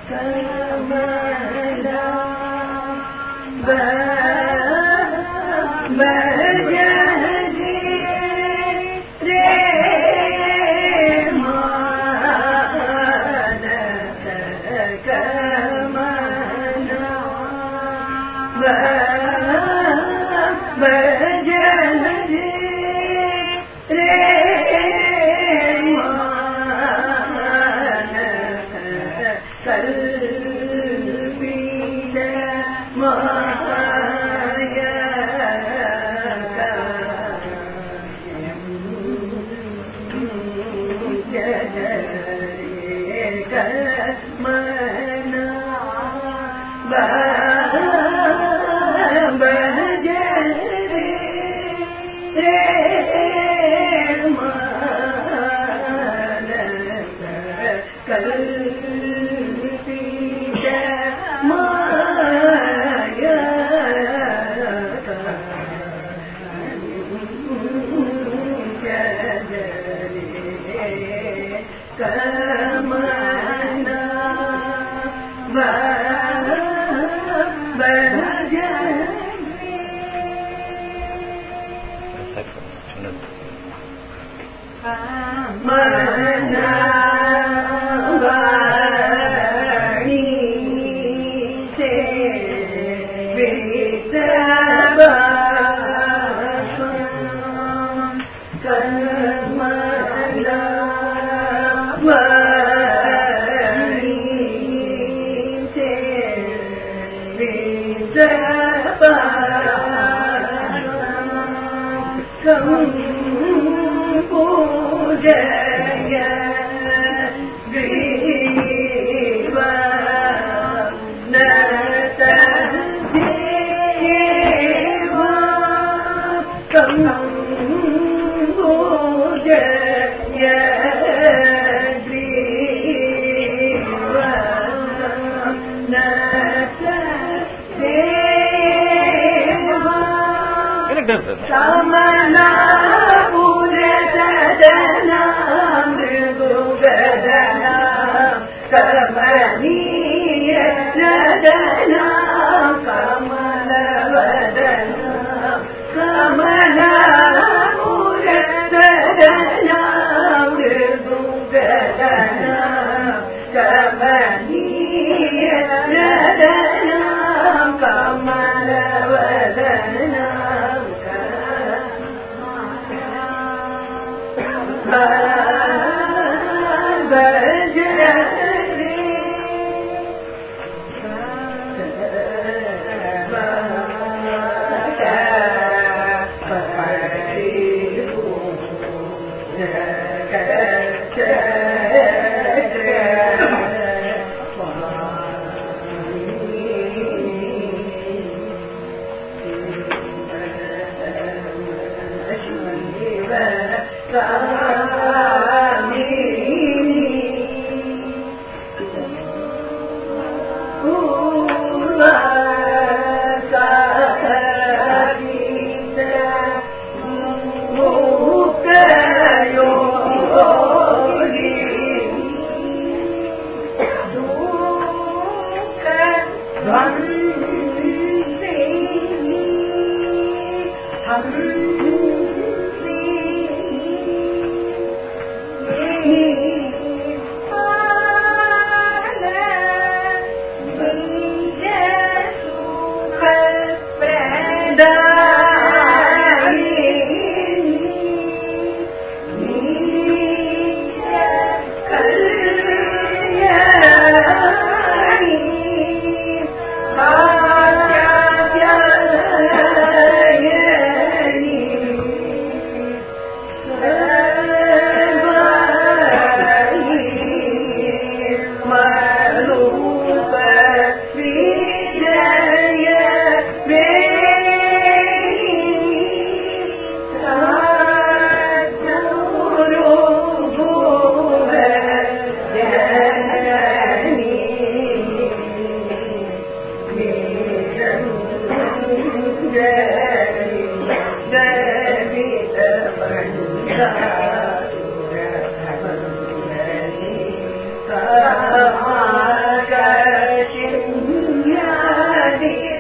Thank you.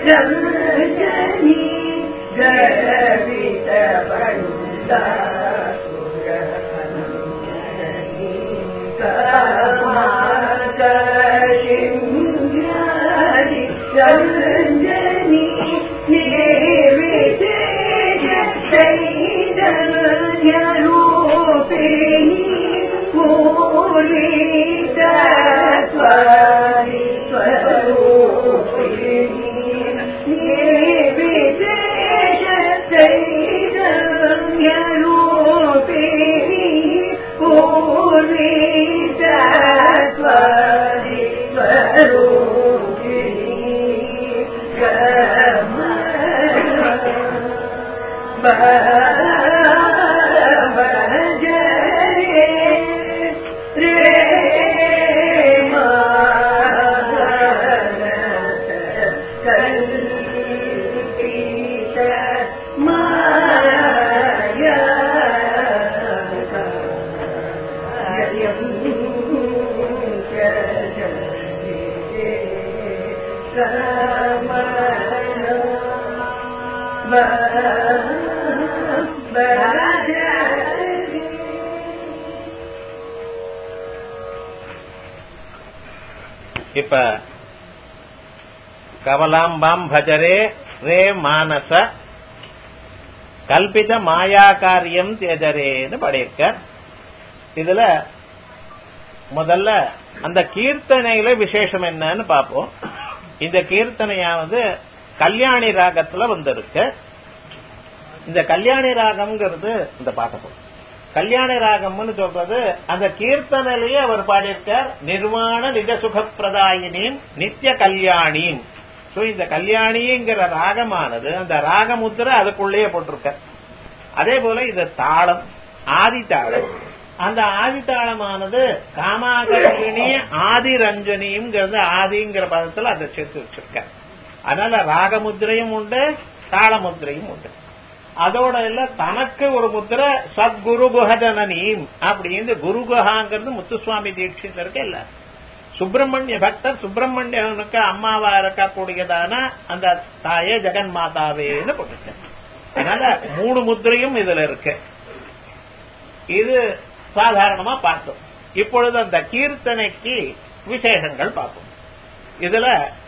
Janani கரவித Banda சுரகனி கமாகஷிங்காரி சஞ்சனி நிவேதேஜ தைதல்யரூபிணி பூரிதத்வாரி ஸ்வரூபிணி நிவேதேஜ தைதல்யரூபிணி பூரிதத்வாரி ஸ்வரூபிணி இப்ப கமலாம்பாம் பஜரே ரே மானச கல்பித மாயா காரியம் தேஜரேன்னு படியிருக்க இதுல முதல்ல அந்த கீர்த்தனையில விசேஷம் என்னன்னு பார்ப்போம் இந்த கீர்த்தனையாவது கல்யாணி ராகத்துல வந்திருக்கு இந்த கல்யாணி ராகம்ங்கிறது இந்த பாட்டப்போம் கல்யாண ராகம்னு சொல்றது அந்த கீர்த்தனையிலேயே அவர் பாடியிருக்கார் நிர்வாண நிஜ சுகப்பிரதாயினின் நித்திய கல்யாணின் சோ இந்த கல்யாணிங்கிற ராகமானது அந்த ராகமுத்திரை அதுக்குள்ளேயே போட்டிருக்க அதே போல இது தாளம் ஆதி தாளம் அந்த ஆதி தாளமானது காமாகர்ஷினி ஆதி ரஞ்சனிங்கிறது ஆதிங்கிற பதத்துல அதை சேர்த்து வச்சிருக்க அதனால ராகமுத்திரையும் உண்டு தாளமுத்திரையும் உண்டு அதோட இல்ல தனக்கு ஒரு முத்திரை சத்குரு குஹஜனனீம் அப்படின்னு குரு குஹாங்கிறது முத்துசுவாமி தீட்சிதருக்கு இல்ல சுப்பிரமணிய பக்தர் சுப்பிரமணியனுக்கு அம்மாவா இருக்கக்கூடியதான அந்த தாயே ஜெகன் மாதாவேன்னு போட்டுருக்க அதனால மூணு முத்திரையும் இதுல இருக்கு இது சாதாரணமா பார்த்தோம் இப்பொழுது அந்த கீர்த்தனைக்கு விசேஷங்கள் பார்ப்போம் இதுல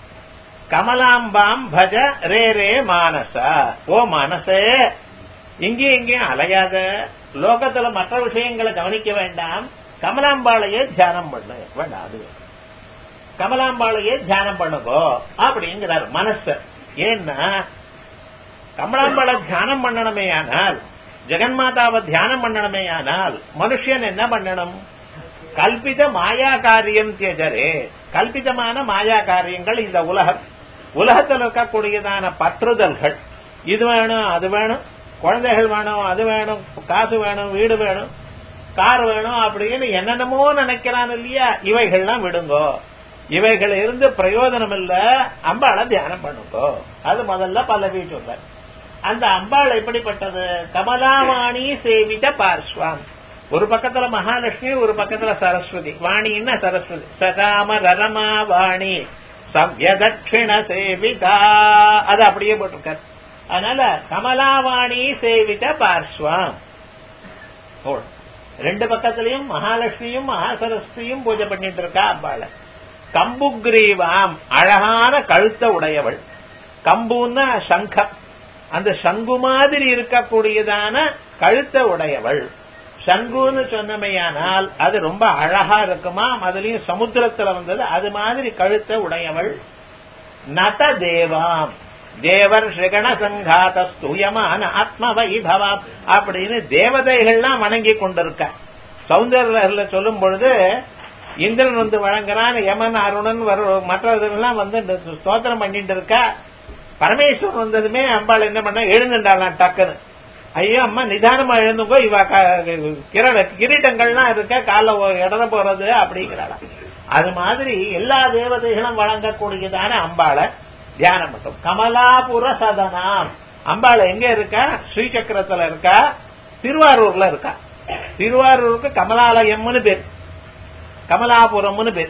கமலாம்பாம் பஜ ரே ரே மானச ஓ மனசே இங்கேயும் இங்கேயும் அலையாத லோகத்துல மற்ற விஷயங்களை கவனிக்க வேண்டாம் கமலாம்பாளையே தியானம் பண்ணு வேண்டாம் அது கமலாம்பாளையே தியானம் பண்ணுங்கோ அப்படிங்கிறார் மனச ஏன்னா கமலாம்பாளை தியானம் பண்ணணுமே ஆனால் ஜெகன்மாதாவை தியானம் பண்ணணுமே ஆனால் மனுஷன் என்ன பண்ணணும் கல்பித மாயா காரியம் தியஜரே கல்பிதமான மாயா காரியங்கள் இந்த உலகம் உலகத்தில் இருக்கக்கூடியதான பற்றுதல்கள் இது வேணும் அது வேணும் குழந்தைகள் வேணும் அது வேணும் காசு வேணும் வீடு வேணும் கார் வேணும் அப்படின்னு என்னென்னமோ நினைக்கிறான் இல்லையா இவைகள்லாம் விடுங்கோ இவைகள் இருந்து பிரயோஜனம் இல்ல அம்பாளை தியானம் பண்ணுங்கோ அது முதல்ல பல்லவி சொல்ற அந்த அம்பாள் எப்படிப்பட்டது கமலாவாணி சேவித பார்ஸ்வாம் ஒரு பக்கத்துல மகாலட்சுமி ஒரு பக்கத்துல சரஸ்வதி வாணின்னா சரஸ்வதி சகாம ரரமா வாணி சவ்யதட்சிண சேவிதா அது அப்படியே போட்டிருக்காரு அதனால கமலாவாணி சேவித பார்ஸ்வாம் ரெண்டு பக்கத்திலையும் மகாலட்சுமியும் மகாசரஸ்வதியும் பூஜை பண்ணிட்டு இருக்கா அம்பாள கம்புக்ரீவாம் அழகான கழுத்த உடையவள் கம்புன்னா சங்கம் அந்த சங்கு மாதிரி இருக்கக்கூடியதான கழுத்த உடையவள் சங்குன்னு சொன்னமையானால் அது ரொம்ப அழகா இருக்குமா அதுலயும் சமுத்திரத்துல வந்தது அது மாதிரி கழுத்த உடையவள் நத தேவாம் தேவர் ஸ்ரீகண சங்காத ஸ்தூயமான ஆத்ம வைபவம் அப்படின்னு தேவதைகள்லாம் வணங்கி கொண்டிருக்க சௌந்தர்ல சொல்லும் பொழுது இந்திரன் வந்து வழங்குறான் யமன் அருணன் மற்றவர்கள்லாம் வந்து ஸ்தோத்திரம் பண்ணிட்டு இருக்கா பரமேஸ்வரன் வந்ததுமே அம்பாள் என்ன பண்ண எழுந்துட்டாளாம் டக்குன்னு ஐயோ அம்மா நிதானமா எழுந்துங்கோ இவ கிரண கிரீட்டங்கள்லாம் இருக்க கால இடற போறது அப்படிங்கிறாளா அது மாதிரி எல்லா தேவதைகளும் வழங்கக்கூடியதான அம்பாளை தியானம் மட்டும் கமலாபுர சதனாம் அம்பாள் எங்க இருக்கா ஸ்ரீசக்கரத்துல இருக்கா திருவாரூர்ல இருக்கா திருவாரூருக்கு கமலாலயம்னு பேர் கமலாபுரம்னு பேர்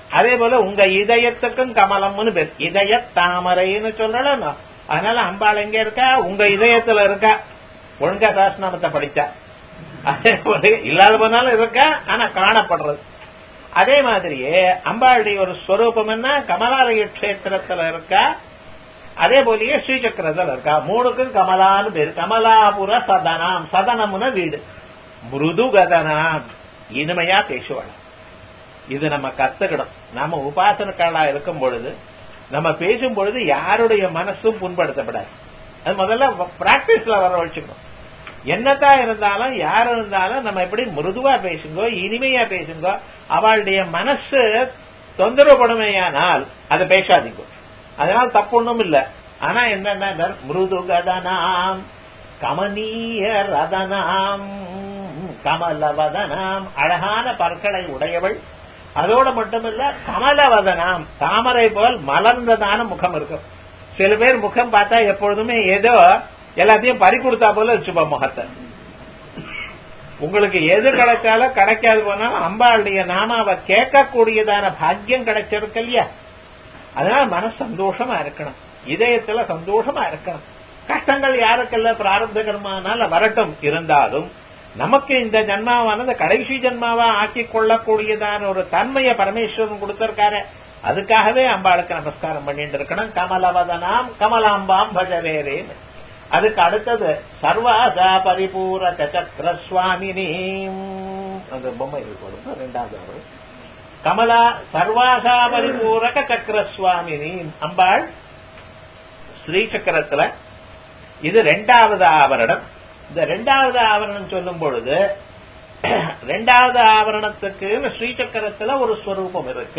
அதே போல உங்க இதயத்துக்கும் கமலம்னு பேர் இதய தாமரைன்னு சொல்லணும் அதனால அம்பாள் எங்க இருக்கா உங்க இதயத்துல இருக்கா ஒழுங்கா சாஸ்திரநாமத்தை படிச்சா அதே போல இல்லாத போனாலும் இருக்கா ஆனா காணப்படுறது அதே மாதிரியே அம்பாளுடைய ஒரு ஸ்வரூபம் என்ன கமலாலய கஷேத்திரத்துல இருக்கா அதே போலயே ஸ்ரீசக்கரத்தில் இருக்கா மூணுக்கும் கமலான்னு பேரு கமலாபுர சதனம் சதனம்னு வீடு மிருது கதனாம் இனிமையா பேசுவாள் இது நம்ம கத்துக்கணும் நாம உபாசனக்காலா இருக்கும் பொழுது நம்ம பேசும் பொழுது யாருடைய மனசும் புண்படுத்தப்படாது அது முதல்ல பிராக்டிஸ்ல வர வச்சுக்கணும் என்னதான் இருந்தாலும் யார் இருந்தாலும் நம்ம எப்படி மிருதுவா பேசுங்கோ இனிமையா பேசுங்கோ அவளுடைய மனசு தொந்தரவுப்படுமையானால் அதை பேசாதீங்க அதனால தப்பு ஒண்ணும் இல்ல ஆனா என்னன்னா மிருது கதனாம் கமனீய ரதனாம் கமலவதனாம் அழகான பற்களை உடையவள் அதோட மட்டுமில்ல கமலவதனாம் தாமரை போல் மலர்ந்ததான முகம் இருக்கும் சில பேர் முகம் பார்த்தா எப்பொழுதுமே ஏதோ எல்லாத்தையும் பறி கொடுத்தா போல வச்சுப்பா முகத்தை உங்களுக்கு எது கிடைச்சாலும் கிடைக்காது போனாலும் அம்பாளுடைய நாமாவை கேட்கக்கூடியதான பாக்கியம் கிடைச்சிருக்கு இல்லையா அதனால மனசு சந்தோஷமா இருக்கணும் இதயத்துல சந்தோஷமா இருக்கணும் கஷ்டங்கள் யாருக்கல்ல பிராரப்த கர்மானால வரட்டும் இருந்தாலும் நமக்கு இந்த ஜன்மாவானது கடைசி ஜன்மாவா ஆக்கி கொள்ளக்கூடியதான ஒரு தன்மையை பரமேஸ்வரன் கொடுத்திருக்காரு அதுக்காகவே அம்பாளுக்கு நமஸ்காரம் பண்ணிட்டு இருக்கணும் கமலவதனாம் கமலாம்பாம் பஜவேரேன்னு அதுக்கு அடுத்தது சர்வாசா பரிபூர சக்கர சுவாமினி அந்த பொம்மை கொடுங்க ரெண்டாவது கமலா சர்வாசா பரிபூரக சக்கர சுவாமினி அம்பாள் ஸ்ரீசக்கரத்துல இது ரெண்டாவது ஆவரணம் இந்த ரெண்டாவது ஆவரணம் சொல்லும் பொழுது ரெண்டாவது ஆவரணத்துக்கு ஸ்ரீசக்கரத்துல ஒரு ஸ்வரூபம் இருக்கு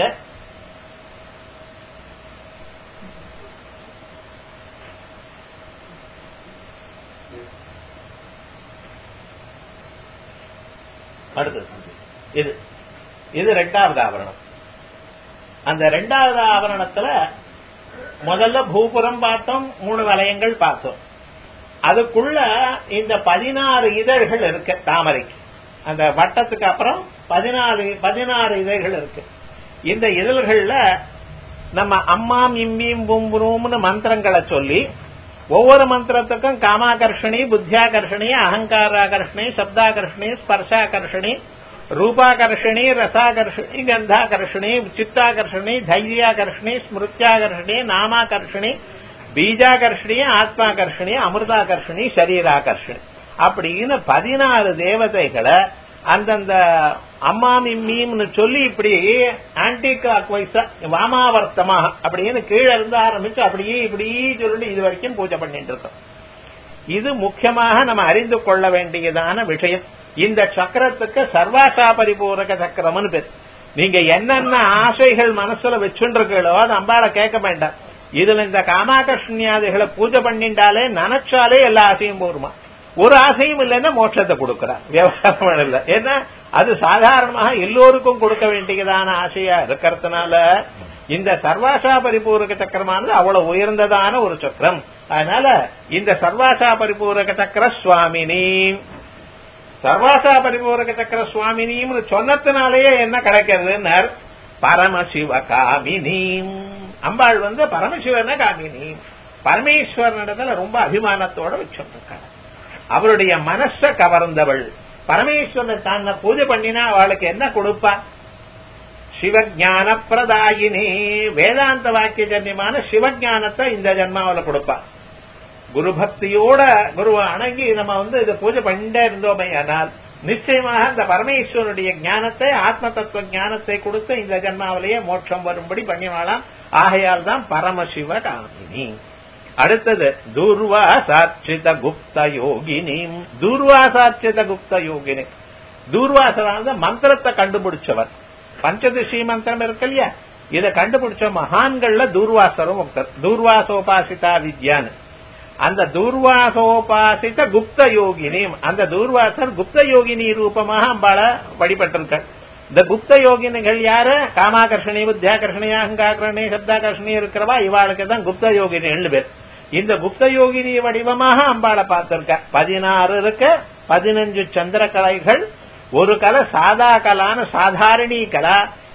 அடுத்தது இது இது ரெண்டாவது ஆவரணம் அந்த ரெண்டாவது ஆவரணத்துல முதல்ல பூபுரம் பார்த்தோம் மூணு வலயங்கள் பார்த்தோம் அதுக்குள்ள இந்த பதினாறு இதழ்கள் இருக்கு தாமரைக்கு அந்த வட்டத்துக்கு அப்புறம் பதினாறு பதினாறு இதழ்கள் இருக்கு இந்த இதழ்கள்ல நம்ம அம்மாம் இம்மீம் பும்புரூம்னு மந்திரங்களை சொல்லி ஒவ்வொரு மந்திரத்துக்கும் காமாகர்ஷணி புத்தியாகர்ஷணி அகங்காராகர்ஷணி சப்தாகர்ஷணி ஸ்பர்ஷாகர்ஷணி ரூபாகர்ஷணி ரசாகர்ஷணி கந்தாகர்ஷணி சித்தாகர்ஷணி தைரியாகர்ஷணி ஸ்மிருத்யாகர்ஷணி நாமாகர்ஷணி பீஜாகர்ஷணி ஆத்மாகர்ஷணி அமிர்தாகர்ஷணி சரீராகர்ஷணி அப்படின்னு பதினாறு தேவதைகளை அந்தந்த அம்மாமி மீம்னு சொல்லி இப்படி ஆன்டி கிளாக் வைஸா வாமாவர்த்தமா அப்படின்னு கீழே இருந்து ஆரம்பிச்சு அப்படியே இப்படி சொல்லி இது வரைக்கும் பூஜை பண்ணிட்டு இருக்கோம் இது முக்கியமாக நம்ம அறிந்து கொள்ள வேண்டியதான விஷயம் இந்த சக்கரத்துக்கு சர்வாசா பரிபூரக சக்கரம்னு பேர் நீங்க என்னென்ன ஆசைகள் மனசுல வச்சுருக்கீங்களோ அது அம்பால கேட்க வேண்டாம் இதுல இந்த காமாகர்ஷணியாதிகளை பூஜை பண்ணிட்டாலே நினைச்சாலே எல்லா ஆசையும் போருமா ஒரு ஆசையும் இல்லைன்னா மோட்சத்தை கொடுக்கிறார் விவகாரம் இல்ல ஏன்னா அது சாதாரணமாக எல்லோருக்கும் கொடுக்க வேண்டியதான ஆசையா இருக்கிறதுனால இந்த சர்வாசா பரிபூரக சக்கரமானது அவ்வளவு உயர்ந்ததான ஒரு சக்கரம் அதனால இந்த சர்வாசா பரிபூரக சக்கர சுவாமினி சர்வாசா பரிபூரக சக்கர சுவாமினின்னு சொன்னதுனாலேயே என்ன கிடைக்கிறதுன்னு பரமசிவ காமினி அம்பாள் வந்து பரமசிவன காமினி பரமேஸ்வரனிடத்துல ரொம்ப அபிமானத்தோட வச்சுருக்காங்க அவருடைய மனச கவர்ந்தவள் பரமேஸ்வரனை தான் பூஜை பண்ணினா அவளுக்கு என்ன கொடுப்பா சிவஞான பிரதாயினி வேதாந்த வாக்கிய ஜன்யமான சிவஞானத்தை இந்த ஜன்மாவில கொடுப்பா குரு பக்தியோட குருவை அணங்கி நம்ம வந்து இதை பூஜை பண்ணிட்டே இருந்தோமே ஆனால் நிச்சயமாக இந்த பரமேஸ்வரனுடைய ஞானத்தை ஆத்ம தத்துவ ஞானத்தை கொடுத்து இந்த ஜன்மாவிலேயே மோட்சம் வரும்படி பண்ணினாலாம் ஆகையால் தான் பரமசிவ காமினி அடுத்தது தூர்வாசாட்சித குப்த யோகினி தூர்வாசாட்சித குப்த யோகினி தூர்வாசனான மந்திரத்தை கண்டுபிடிச்சவர் பஞ்சதிஷி மந்திரம் இருக்கு இல்லையா இதை கண்டுபிடிச்ச மகான்கள்ல தூர்வாசரும் ஒருத்தர் தூர்வாசோபாசிதா வித்யான்னு அந்த தூர்வாசோபாசித குப்த யோகினி அந்த தூர்வாசர் குப்த யோகினி ரூபமாக அம்பாள வழிபட்டிருக்கார் இந்த குப்த யோகினிகள் யாரு காமாகர்ஷணி புத்தியாகர்ஷணி அகங்காகரணி சப்தாகர்ஷணி இருக்கிறவா இவாளுக்கு தான் குப்த யோகினிகள் பேர் இந்த குப்த யோகினி வடிவமாக அம்பாளை பார்த்திருக்க பதினாறு இருக்கு பதினஞ்சு சந்திர கலைகள் ஒரு கலை சாதா கலான சாதாரணி கலா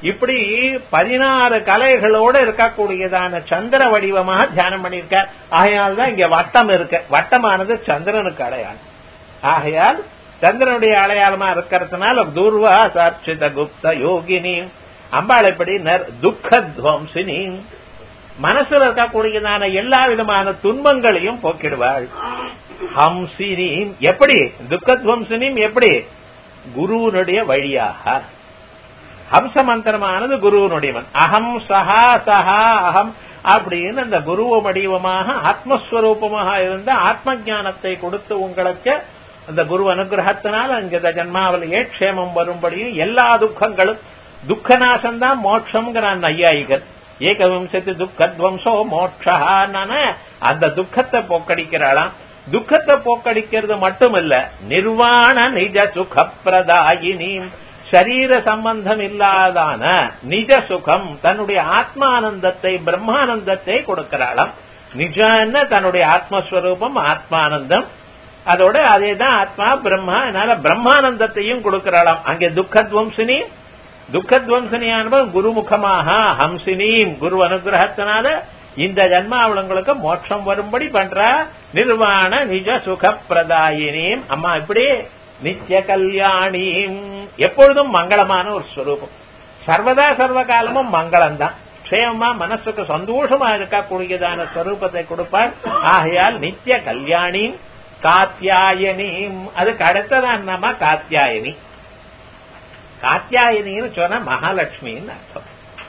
இப்படி பதினாறு கலைகளோட இருக்கக்கூடியதான சந்திர வடிவமாக தியானம் பண்ணியிருக்கார் ஆகையால் தான் இங்க வட்டம் இருக்கு வட்டமானது சந்திரனுக்கு அடையாளம் ஆகையால் சந்திரனுடைய அடையாளமா இருக்கிறதுனால தூர்வா சாட்சித குப்த யோகினி அம்பாள் எப்படி துக்கத்வம்சினி மனசுல இருக்கக்கூடியதான எல்லா விதமான துன்பங்களையும் போக்கிடுவாள் ஹம்சினீம் எப்படி துக்கத்வம்சினியும் எப்படி குருவனுடைய வழியாக ஹம்ச மந்திரமானது குருவனுடைய அகம் சஹா சஹா அகம் அப்படின்னு அந்த குருவ வடிவமாக ஆத்மஸ்வரூபமாக இருந்த ஆத்ம ஞானத்தை கொடுத்து உங்களுக்கு அந்த குரு அனுகிரகத்தினால் அங்க ஜன்மாவிலேயே க்ஷேமம் வரும்படியும் எல்லா துக்கங்களும் துக்கநாசம்தான் மோட்சம்ங்கிறான் ஐயாயிகர் ஏகவிம்சத்து துக்கத்வம்சோ மோட்சா அந்த துக்கத்தை போக்கடிக்கிறாளாம் துக்கத்தை போக்கடிக்கிறது மட்டுமல்ல நிர்வாண நிஜ சுகப்பிரதாயினி சரீர சம்பந்தம் இல்லாதான நிஜ சுகம் தன்னுடைய ஆத்மானந்தத்தை பிரம்மானந்தத்தை கொடுக்கிறாளாம் நிஜன்னு தன்னுடைய ஆத்மஸ்வரூபம் ஆத்மானந்தம் அதோட அதேதான் ஆத்மா பிரம்மா அதனால பிரம்மானந்தத்தையும் கொடுக்கிறாளாம் அங்கே துக்கத்வம்சினி துக்கத்வம்சனியானவ குருமுகமாக ஹம்சினியும் குரு அனுகிரகத்தினால இந்த ஜன்மாவளங்களுக்கு மோட்சம் வரும்படி பண்ற நிர்வாண நிஜ சுக பிரதாயினியும் அம்மா இப்படி நித்திய கல்யாணியும் எப்பொழுதும் மங்களமான ஒரு ஸ்வரூபம் சர்வதா சர்வ காலமும் மங்களம் தான் க்ஷேமமா மனசுக்கு சந்தோஷமா இருக்கக்கூடியதான ஸ்வரூபத்தை கொடுப்பார் ஆகையால் நித்திய கல்யாணி காத்தியாயனியும் அதுக்கு அடுத்ததான் நம்ம காத்தியாயனி காத்தியாயனின்னு சொன்னா மகாலட்சுமின்னு அர்த்தம்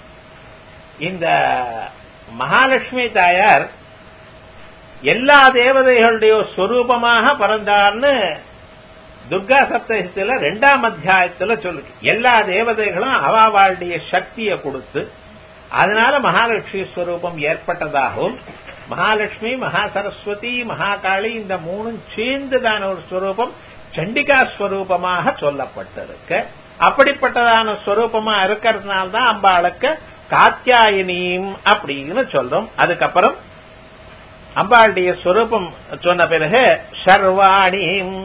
இந்த மகாலட்சுமி தாயார் எல்லா தேவதைகளுடைய ஸ்வரூபமாக பிறந்தார்னு துர்கா சப்தகத்துல ரெண்டாம் அத்தியாயத்துல சொல்லுது எல்லா தேவதைகளும் அவாவாளுடைய சக்தியை கொடுத்து அதனால மகாலட்சுமி ஸ்வரூபம் ஏற்பட்டதாகவும் மகாலட்சுமி மகா சரஸ்வதி மகாகாளி இந்த மூணும் சேர்ந்துதான ஒரு ஸ்வரூபம் சண்டிகா ஸ்வரூபமாக சொல்லப்பட்டிருக்கு அப்படிப்பட்டதான ஸ்வரூபமா இருக்கிறதுனால தான் அம்பாளுக்கு காத்தியாயினியும் அப்படின்னு சொல்றோம் அதுக்கப்புறம் அம்பாளுடைய ஸ்வரூபம் சொன்ன பிறகு சர்வாணியும்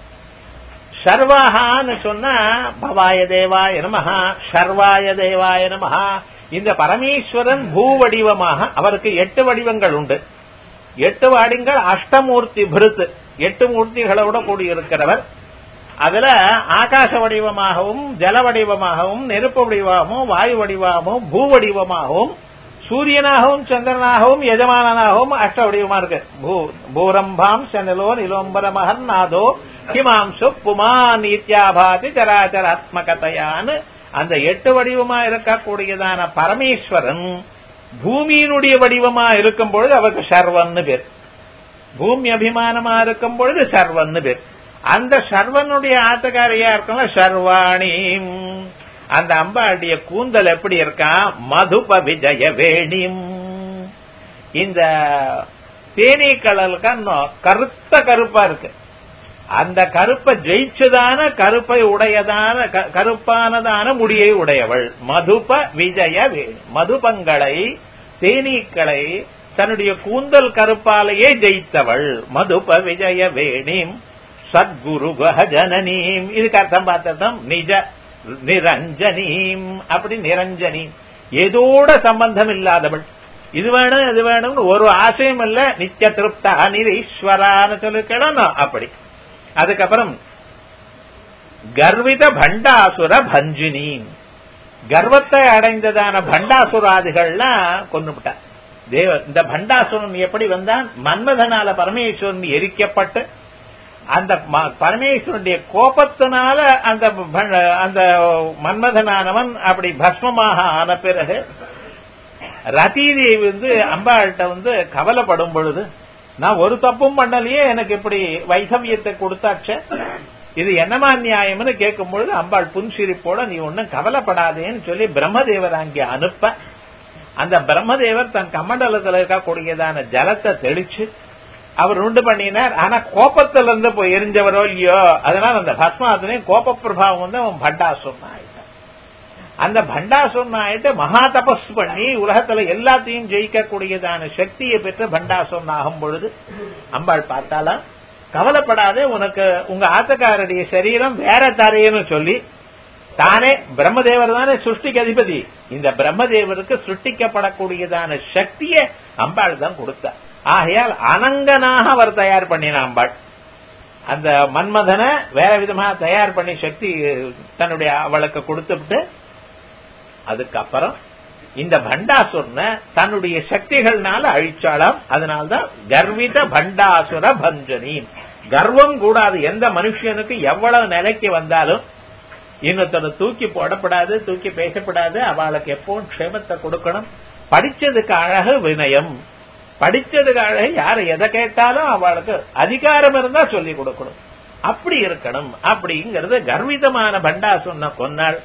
சர்வாகான்னு சொன்னா பவாய தேவாய நமஹா சர்வாய தேவாய நமஹா இந்த பரமேஸ்வரன் பூ வடிவமாக அவருக்கு எட்டு வடிவங்கள் உண்டு எட்டு வடிவங்கள் அஷ்டமூர்த்தி பிருத்து எட்டு மூர்த்திகளோட கூடியிருக்கிறவர் அதுல ஆகாச வடிவமாகவும் ஜல வடிவமாகவும் நெருப்பு வடிவமாகவும் வாயு வடிவமாகவும் பூ வடிவமாகவும் சூரியனாகவும் சந்திரனாகவும் எஜமானனாகவும் அஷ்ட வடிவமா இருக்கு பூரம்பாம் செனலோ நிலோம்பர மகர்நாதோ ஹிமாம்சு புமான் இத்தியாபாதி சராச்சராத்மகதையான்னு அந்த எட்டு வடிவமா இருக்கக்கூடியதான பரமேஸ்வரன் பூமியினுடைய வடிவமா இருக்கும் பொழுது அவருக்கு சர்வன்னு பேர் பூமி அபிமானமா இருக்கும் பொழுது சர்வன்னு பேர் அந்த சர்வனுடைய ஆத்தக்காரியா இருக்கணும் சர்வாணி அந்த அம்பாளுடைய கூந்தல் எப்படி இருக்கா மதுப விஜய வேணிம் இந்த தேனீக்கடலுக்கு கருத்த கருப்பா இருக்கு அந்த கருப்பை ஜெயிச்சதான கருப்பை உடையதான கருப்பானதான முடியை உடையவள் மதுப விஜய வேணி மதுபங்களை தேனீக்களை தன்னுடைய கூந்தல் கருப்பாலேயே ஜெயித்தவள் மதுப விஜய வேணிம் சத்குரு ஜனனீம் இதுக்கு அர்த்தம் பார்த்ததும் நிஜ நிரஞ்சனீம் அப்படி நிரஞ்சனி ஏதோட சம்பந்தம் இல்லாதவள் இது வேணும் இது வேணும்னு ஒரு ஆசையும் இல்ல நித்திய திருப்தா நிரீஸ்வரான்னு சொல்லிக்கணும் அப்படி அதுக்கப்புறம் கர்வித பண்டாசுர பஞ்சினி கர்வத்தை அடைந்ததான பண்டாசுராதிகள்லாம் கொண்டுவிட்டார் தேவ இந்த பண்டாசுரன் எப்படி வந்தான் மன்மதனால பரமேஸ்வரன் எரிக்கப்பட்டு அந்த பரமேஸ்வரனுடைய கோபத்தினால அந்த அந்த மன்மதனானவன் அப்படி பஸ்மமாக ஆன பிறகு ரதீதேவி வந்து அம்பாள்கிட்ட வந்து கவலைப்படும் பொழுது நான் ஒரு தப்பும் பண்ணலையே எனக்கு இப்படி வைசவியத்தை கொடுத்தாச்ச இது என்னமா நியாயம்னு கேட்கும் பொழுது அம்பாள் புன்சிரிப்போட நீ ஒன்னும் கவலைப்படாதேன்னு சொல்லி பிரம்மதேவர் அங்கே அனுப்ப அந்த பிரம்மதேவர் தன் கமண்டலத்தில் இருக்கக்கூடியதான ஜலத்தை தெளிச்சு அவர் உண்டு பண்ணினார் ஆனா கோபத்துல இருந்து போய் எரிஞ்சவரோ இல்லையோ அதனால அந்த பஸ்மாதனையும் கோப பிரபாவம் வந்து அவன் பண்டாசுரன் ஆயிட்டான் அந்த பண்டாசுரன் ஆயிட்டு மகா தபஸ் பண்ணி உலகத்துல எல்லாத்தையும் ஜெயிக்கக்கூடியதான சக்தியை பெற்று பண்டாசுரன் ஆகும் பொழுது அம்பாள் பார்த்தாலாம் கவலைப்படாதே உனக்கு உங்க ஆத்தக்காரருடைய சரீரம் வேற தரையன்னு சொல்லி தானே பிரம்மதேவர் தானே சிருஷ்டிக்கு அதிபதி இந்த பிரம்மதேவருக்கு சிருஷ்டிக்கப்படக்கூடியதான சக்தியை அம்பாள் தான் கொடுத்தார் ஆகையால் அனங்கனாக அவர் தயார் பண்ணின அம்பாள் அந்த மன்மதனை வேற விதமா தயார் பண்ணி சக்தி தன்னுடைய அவளுக்கு கொடுத்துவிட்டு அதுக்கப்புறம் இந்த பண்டாசுரன தன்னுடைய சக்திகள்னால அழிச்சாலாம் அதனால்தான் கர்வித பண்டாசுர பஞ்சனி கர்வம் கூடாது எந்த மனுஷனுக்கு எவ்வளவு நிலைக்கு வந்தாலும் இன்னொருத்தனை தூக்கி போடப்படாது தூக்கி பேசப்படாது அவளுக்கு எப்பவும் க்ஷேமத்தை கொடுக்கணும் படிச்சதுக்கு அழகு வினயம் படிச்சதுக்கு அழகு யாரு எதை கேட்டாலும் அவளுக்கு அதிகாரம் இருந்தா சொல்லி கொடுக்கணும் அப்படி இருக்கணும் அப்படிங்கறது கர்விதமான பண்டா சொன்ன கொன்னாள்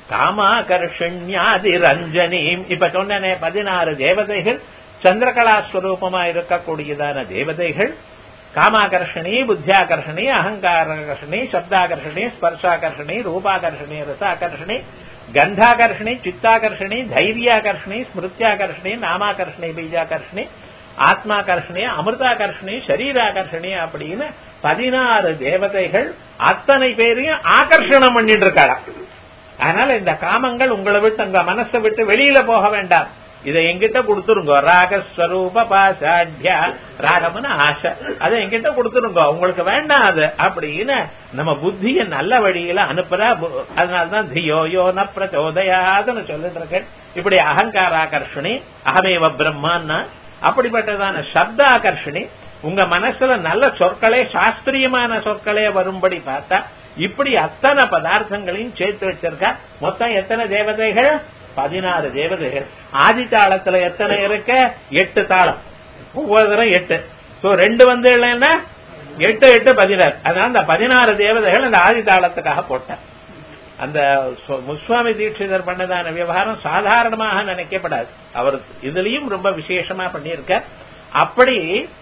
காமாகர்ஷண்யாதி ரஞ்சனீம் இப்ப சொன்னனே பதினாறு தேவதைகள் சந்திரகலா ஸ்வரூபமா இருக்கக்கூடியதான தேவதைகள் காமாகர்ஷணி புத்தியாகர்ஷணி அகங்காரகர்ஷணி சப்தாகர்ஷணி ஸ்பர்ஷாகர்ஷணி ரூபாகர்ஷணி ரசாகர்ஷணி கந்தாகர்ஷணி சித்தாகர்ஷணி தைரியாகர்ஷணி ஸ்மிருத்தியாகர்ஷணி நாமாகர்ஷணி பீஜாகர்ஷணி ஆத்மாகர்ஷணி அமிர்தாகர்ஷணி சரீராகர்ஷணி அப்படின்னு பதினாறு தேவதைகள் அத்தனை பேரையும் ஆகர்ஷணம் பண்ணிட்டு இருக்காளா அதனால இந்த காமங்கள் உங்களை விட்டு உங்க மனசை விட்டு வெளியில போக வேண்டாம் இதை எங்கிட்ட கொடுத்துருங்க ராகஸ்வரூப பாசாட்யா ராகம்னு ஆசை அதை எங்கிட்ட கொடுத்துருங்க உங்களுக்கு வேண்டாம் அது அப்படின்னு நம்ம புத்திய நல்ல வழியில அனுப்புறா அதனாலதான் தியோ யோ ந பிரச்சோதயாதுன்னு சொல்லிட்டு இருக்கேன் இப்படி அகங்காராகர்ஷணி அகமேவ பிரம்மான்னா அப்படிப்பட்டதான சப்தாகர்ஷணி உங்க மனசுல நல்ல சொற்களே சாஸ்திரியமான சொற்களே வரும்படி பார்த்தா இப்படி அத்தனை பதார்த்தங்களையும் சேர்த்து வச்சிருக்கா மொத்தம் எத்தனை தேவதைகள் பதினாறு தேவதைகள் ஆதி தாளத்துல எத்தனை இருக்க எட்டு தாளம் ஒவ்வொரு தரம் எட்டு சோ ரெண்டு வந்து இல்லைன்னா எட்டு எட்டு பதினாறு அதனால அந்த பதினாறு தேவதைகள் அந்த ஆதி தாளத்துக்காக போட்டார் அந்த முஸ்வாமி தீட்சிதர் பண்ணதான விவகாரம் சாதாரணமாக நினைக்கப்படாது அவர் இதுலயும் ரொம்ப விசேஷமா பண்ணியிருக்க அப்படி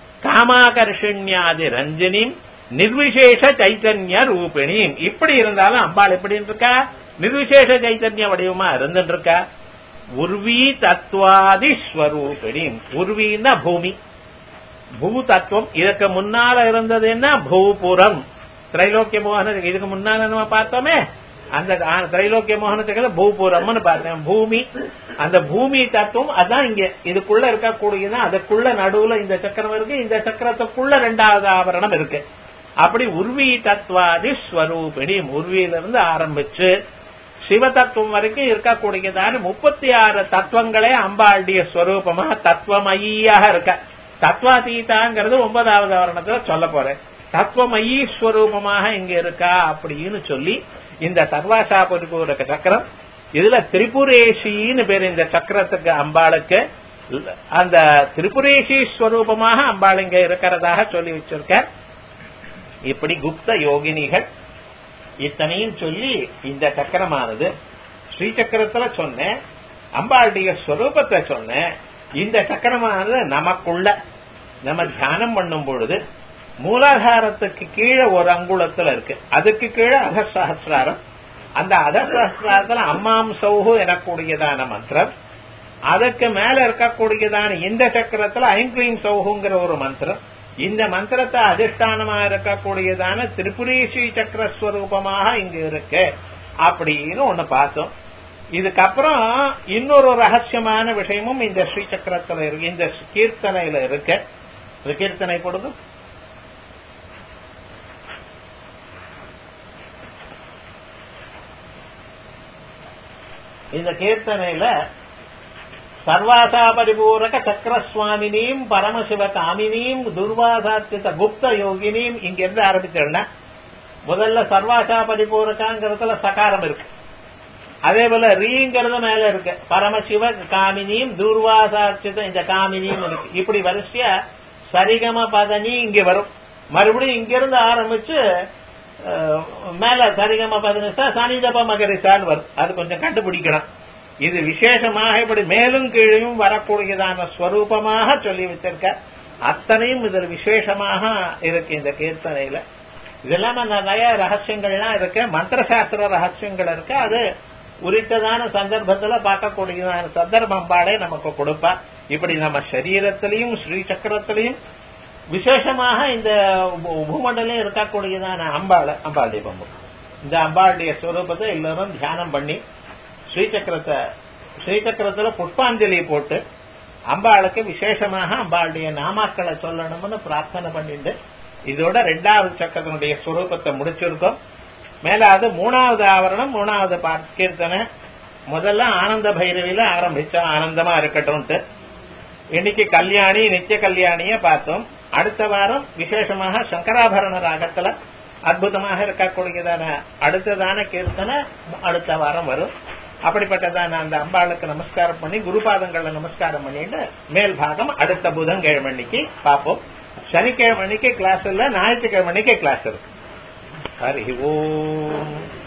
காமாகர்ஷண்யாதி ரஞ்சனின் நிர்விசேஷ சைத்தன்ய ரூபிணியும் இப்படி இருந்தாலும் அம்பாள் எப்படி இருக்கா நிர்விசேஷ சைத்தன்ய வடிவமா இருந்துட்டு இருக்கா உர்வி தத்துவாதி ஸ்வரூபிணி உர்வின்னா பூமி பூ தத்துவம் இதுக்கு முன்னால இருந்தது என்ன பூபுரம் திரைலோக்கிய மோகன இதுக்கு முன்னால நம்ம பார்த்தோமே அந்த திரைலோக்கிய மோகனத்துக்கு பூபுரம்னு பார்த்தேன் பூமி அந்த பூமி தத்துவம் அதான் இங்க இதுக்குள்ள இருக்கக்கூடியதான் அதுக்குள்ள நடுவுல இந்த சக்கரம் இருக்கு இந்த சக்கரத்துக்குள்ள ரெண்டாவது ஆவரணம் இருக்கு அப்படி உர்வி தத்துவாதி ஸ்வரூபிணி உர்வியிலிருந்து ஆரம்பிச்சு சிவ தத்துவம் வரைக்கும் இருக்கக்கூடியதான முப்பத்தி ஆறு தத்துவங்களே அம்பாளுடைய ஸ்வரூபமா தத்துவமயியாக இருக்க தத்வாதீதாங்கிறது ஒன்பதாவது ஆவரணத்துல சொல்ல போறேன் தத்துவமயி ஸ்வரூபமாக இங்க இருக்கா அப்படின்னு சொல்லி இந்த சர்வாசா பரிபூரக சக்கரம் இதுல திரிபுரேஷின்னு பேர் இந்த சக்கரத்துக்கு அம்பாளுக்கு அந்த திரிபுரேஷி ஸ்வரூபமாக அம்பாள் இங்க இருக்கிறதாக சொல்லி வச்சிருக்க இப்படி குப்த யோகினிகள் இத்தனையும் சொல்லி இந்த சக்கரமானது ஸ்ரீ சக்கரத்துல சொன்னேன் அம்பாளுடைய ஸ்வரூபத்தை சொன்னேன் இந்த சக்கரமானது நமக்குள்ள நம்ம தியானம் பண்ணும் பொழுது மூலாதாரத்துக்கு கீழே ஒரு அங்குலத்துல இருக்கு அதுக்கு கீழே அகசஹசிராரம் அந்த அகசஹசிராரத்துல அம்மாம் சௌஹு எனக்கூடியதான மந்திரம் அதுக்கு மேல இருக்கக்கூடியதான இந்த சக்கரத்துல ஐங்கிரீம் சௌஹுங்கிற ஒரு மந்திரம் இந்த மந்திரத்தை அதிஷ்டானமா இருக்கக்கூடியதான திரிபுரேஷி சக்கரஸ்வரூபமாக இங்க இருக்கு அப்படின்னு ஒண்ணு பார்த்தோம் இதுக்கப்புறம் இன்னொரு ரகசியமான விஷயமும் இந்த ஸ்ரீ சக்கரத்துல இருக்கு இந்த கீர்த்தனையில இருக்கு இந்த கீர்த்தனை கொடுங்க இந்த கீர்த்தனையில சர்வாசா பரிபூரக சக்கரசுவாமினியும் பரமசிவ காமினியும் துர்வாசாத்தித்த குப்த யோகினியும் இங்க இருந்து ஆரம்பிச்சோம்னா முதல்ல சர்வாசா பரிபூரகாங்கிறதுல சகாரம் இருக்கு அதே போல ரீங்கிறது மேல இருக்கு பரமசிவ காமினியும் துர்வாசார்ச்சித இந்த காமினியும் இருக்கு இப்படி வரிசையா சரிகம பதனி இங்க வரும் மறுபடியும் இங்க இருந்து ஆரம்பிச்சு மேல சரிகம பதினசா சனிதப மகரிசான்னு வரும் அது கொஞ்சம் கண்டுபிடிக்கணும் இது விசேஷமாக இப்படி மேலும் கீழையும் வரக்கூடியதான ஸ்வரூபமாக சொல்லி வச்சிருக்க அத்தனையும் இதில் விசேஷமாக இருக்கு இந்த கீர்த்தனையில இதெல்லாம் நிறைய ரகசியங்கள்லாம் இருக்கு மந்திர சாஸ்திர ரகசியங்கள் இருக்கு அது உரித்ததான சந்தர்ப்பத்துல பார்க்கக்கூடியதான சந்தர்ப்பம்பாடே நமக்கு கொடுப்பா இப்படி நம்ம சரீரத்திலையும் ஸ்ரீ சக்கரத்திலையும் விசேஷமாக இந்த பூமண்டலையும் இருக்கக்கூடியதான அம்பாள் அம்பாள் தீபம் இந்த அம்பாளுடைய ஸ்வரூபத்தை எல்லாரும் தியானம் பண்ணி ஸ்ரீசக்கரத்தை ஸ்ரீசக்கரத்துல புஷ்பாஞ்சலி போட்டு அம்பாளுக்கு விசேஷமாக அம்பாளுடைய நாமாக்களை சொல்லணும்னு பிரார்த்தனை பண்ணிட்டு இதோட ரெண்டாவது சக்கரத்தினுடைய ஸ்வரூபத்தை முடிச்சிருக்கோம் மேல அது மூணாவது ஆவரணம் மூணாவது கீர்த்தனை முதல்ல ஆனந்த பைரவியில ஆரம்பிச்சோம் ஆனந்தமா இருக்கட்டும்ட்டு இன்னைக்கு கல்யாணி நித்திய கல்யாணிய பார்த்தோம் அடுத்த வாரம் விசேஷமாக சங்கராபரண ராகத்துல அற்புதமாக இருக்கக்கூடியதான அடுத்ததான கீர்த்தனை அடுத்த வாரம் வரும் அப்படிப்பட்டதான அந்த அம்பாளுக்கு நமஸ்காரம் பண்ணி குருபாதங்களை நமஸ்காரம் பண்ணிட்டு மேல் பாகம் அடுத்த புதன்கிழமணிக்கு பார்ப்போம் சனிக்கிழமணிக்கு கிளாஸ் இல்ல ஞாயிற்றுக்கிழமணிக்கு கிளாஸ் இருக்கு ஹரி ஓம்